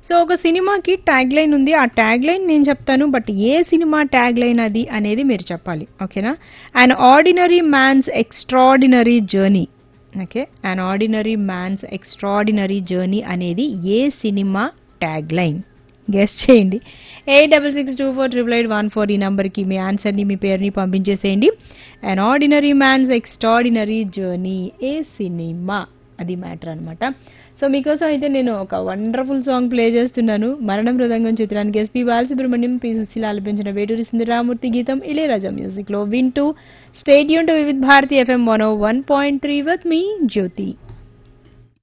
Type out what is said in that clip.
so ఒక సినిమాకి tag line ఉంది ఆ ట్యాగ్ లైన్ నేను చెప్తాను బట్ ఏ సినిమా ట్యాగ్ లైన్ అది అనేది మీరు చెప్పాలి ఓకేనా and ordinary man's extraordinary journey okay and ordinary man's extraordinary journey అనేది ఏ సినిమా ట్యాగ్ లైన్ గెస్ట్ చేయండి eight double six two four triple eight one four ఈ నంబర్కి మీ ఆన్సర్ని మీ పేరుని పంపించేసేయండి and ordinary man's extraordinary journey ఏ సినిమా అది మ్యాటర్ అనమాట సో మీకోసం అయితే నేను ఒక వండర్ఫుల్ సాంగ్ ప్లే చేస్తున్నాను మరణం మృదంగం చిత్రానికి ఎస్పీ బాలసుబ్రహ్మణ్యం పి సుశీల ఆలపించిన వేటూరి సుందరామూర్తి గీతం ఇళయరాజా మ్యూజిక్ లో వింటూ stadium to Vividh Bharati FM one one point three with మీ జ్యోతి